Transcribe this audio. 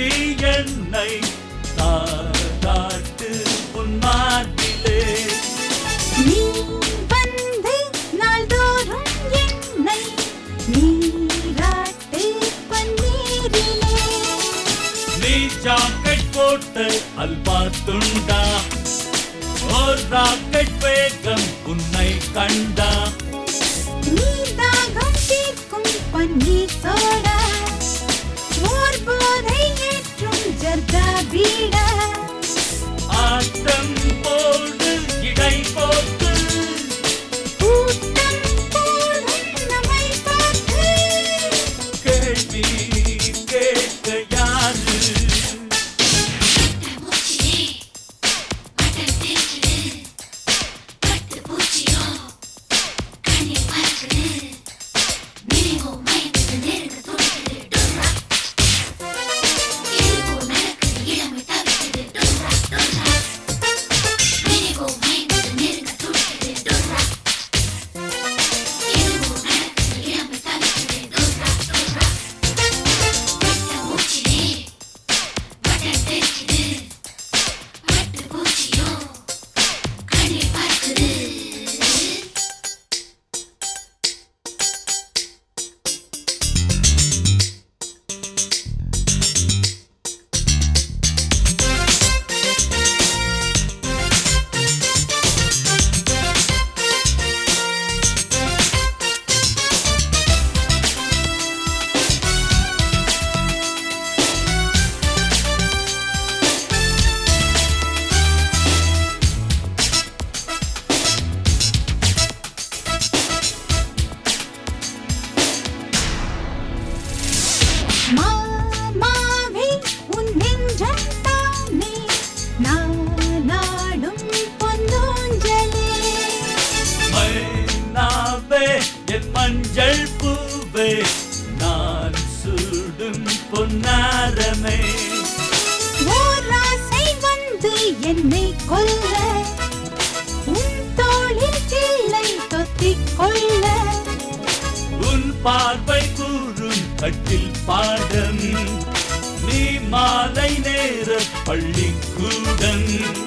கேள்வி என்னை தாராட்டு உன்மாட்டிலே நீ வந்து நாள்தோறும் என்னை நீராட்டு பன்னீரிலே நீ ஜாக்கெட் போட்டு அல்வா துண்டா ஓர் ராக்கெட் வேகம் உன்னை கண்டா நீ தாகம் தீர்க்கும் பன்னீர் சோடா ஓர் போதை ஏற்றும் ஜர்தா பீடா ஆட்டம் போடு இடை போட்டு கூட்டம் போடும் நம்மை பார்த்து கேள்வி கேட்க யாரு மூச்சிலே மடல் தேய்க்குது பட்டு பூச்சியோ கண்ணில் பார்க்குது நினைவோ மயக்குது நெருங்க துடிக்குது டொர்ரா எதுவோ நடக்குது இளமை தவிக்குது டொர்ரா டொர்ரா நினைவோ மயக்குது நெருங்க துடிக்குது டொர்ரா எதுவோ நடக்குது இளமை தவிக்குது டொர்ரா டொர்ரா பட்ட மூச்சிலே மடல் தேய்க்குது பட்டு பூச்சியோ கண்ணில் பார்க்குது மாமாவே உன் நெஞ்சம் தானே நானாடும் பொன்னூஞ்சலே மைனாவே என் மஞ்சள் பூவே நான் சூடும் பொன்னாரமே ஓர் ஆசை வந்து என்னை கொல்ல உன் தோளில் கிள்ளை தொத்திக் கொள்ள உன் பார்வை கூறும் கட்டில் பாடம் நீ மாலை நேர பள்ளிக்கூடம்